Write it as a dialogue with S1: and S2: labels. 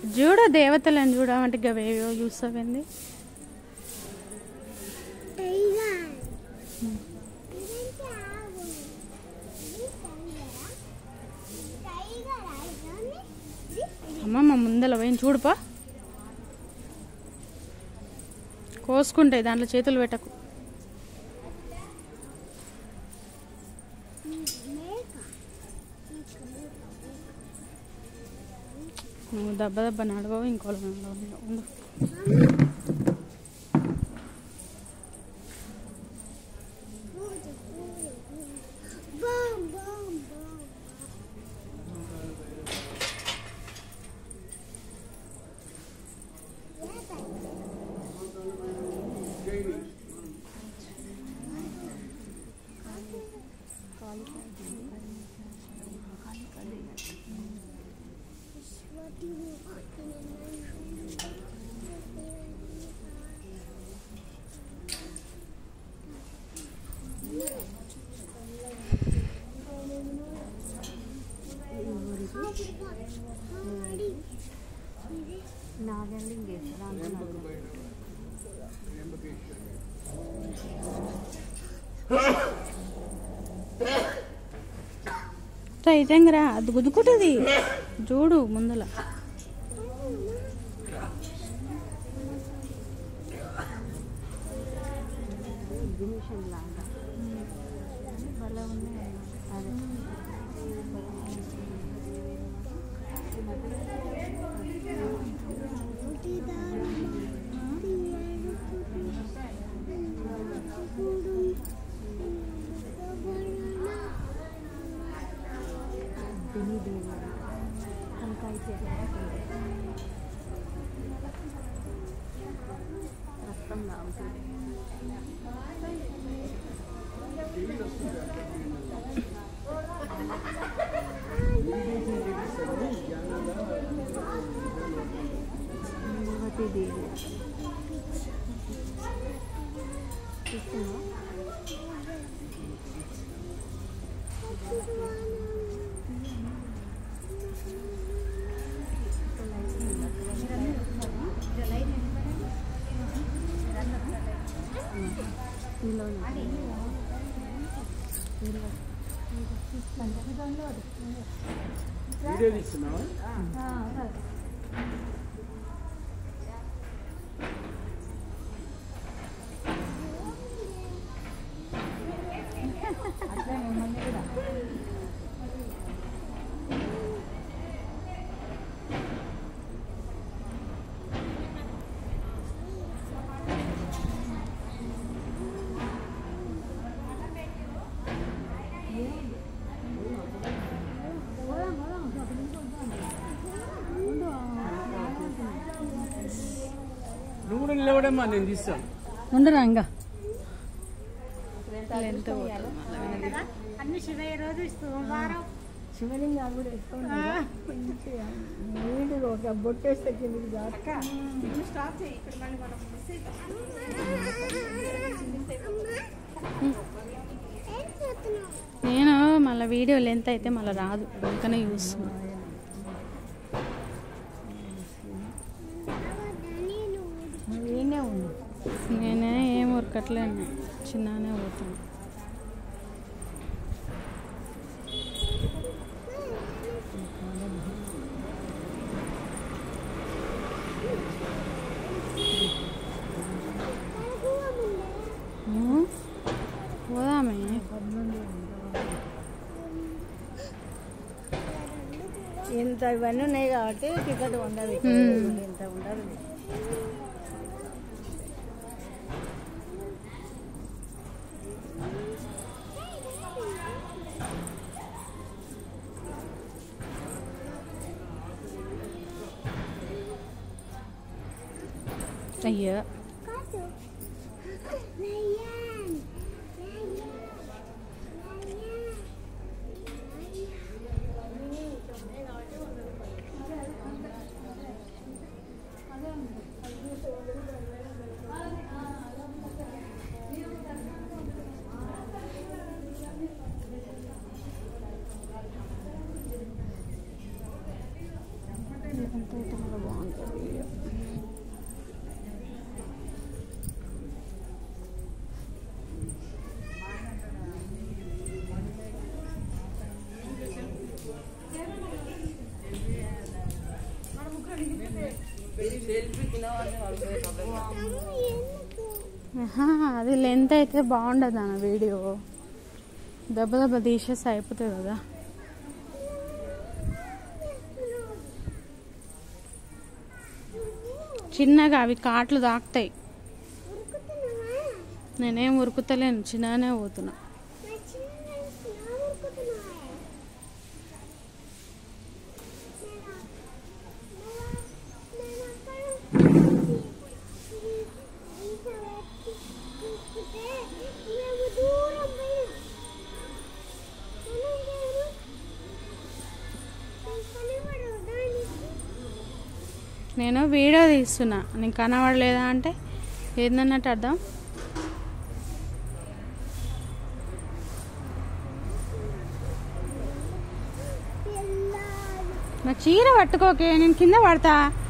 S1: చూడ దేవతలను చూడమంటే గవేవో చూస్తావేంది అమ్మమ్మ ముందల పోయి చూడుపా కోసుకుంటాయి దాంట్లో చేతులు పెట్టకు నువ్వు దెబ్బ దెబ్బ నడవవు ఇంకోళ్ళు నడవవు. ఉండు రైట్ రా అది గుద్దుకుంటుంది చూడు ముందల
S2: వీడియో తీస్తున్నావా నువ్వు కూడా నిలబడమ్మా నేను తీస్తాను
S1: ఉండరా ఇంకా
S3: అన్ని శివయ్య రోజు సోమవారం
S4: శివలింగాలు కూడా వేసుకోండి మంచిగా నీళ్ళు ఒక బొట్టేస్తే కిందికి జాగ్రత్త
S3: స్టాప్ చేయి ఇక్కడ మళ్ళీ మనం మిస్
S1: నేను మళ్ళీ వీడియో లెంత్ అయితే మళ్ళీ రాదు అందుకనే చూస్తున్నా
S4: నేనే ఉంది
S1: నేనే ఏం ఉరకట్లేను చిన్ననే పోతున్నా ఉమ్, పోదామే
S4: ఇంత ఇవన్నీ ఉన్నాయి కాబట్టి టికెట్ ఉండదు
S1: మ్మ్.
S4: ఇంత ఉండదు
S1: అయ్యో ఎంత అయితే మళ్ళీ బాగుంటుంది వీడియో ఆహా, అది లెంత్ అయితే బాగుండదు అన్న వీడియో దెబ్బ దెబ్బ తీసేసి అయిపోతుంది కదా చిన్నగా అవి కాట్లు తాకుతాయి నేనేం ఉరుకుతలేను చిన్నగానే పోతున్నా నేను వీడియో తీస్తున్నా నీకు కనబడలేదా అంటే ఏందన్నట్టు అర్థం నా చీర పట్టుకోకే నేను కింద పడతా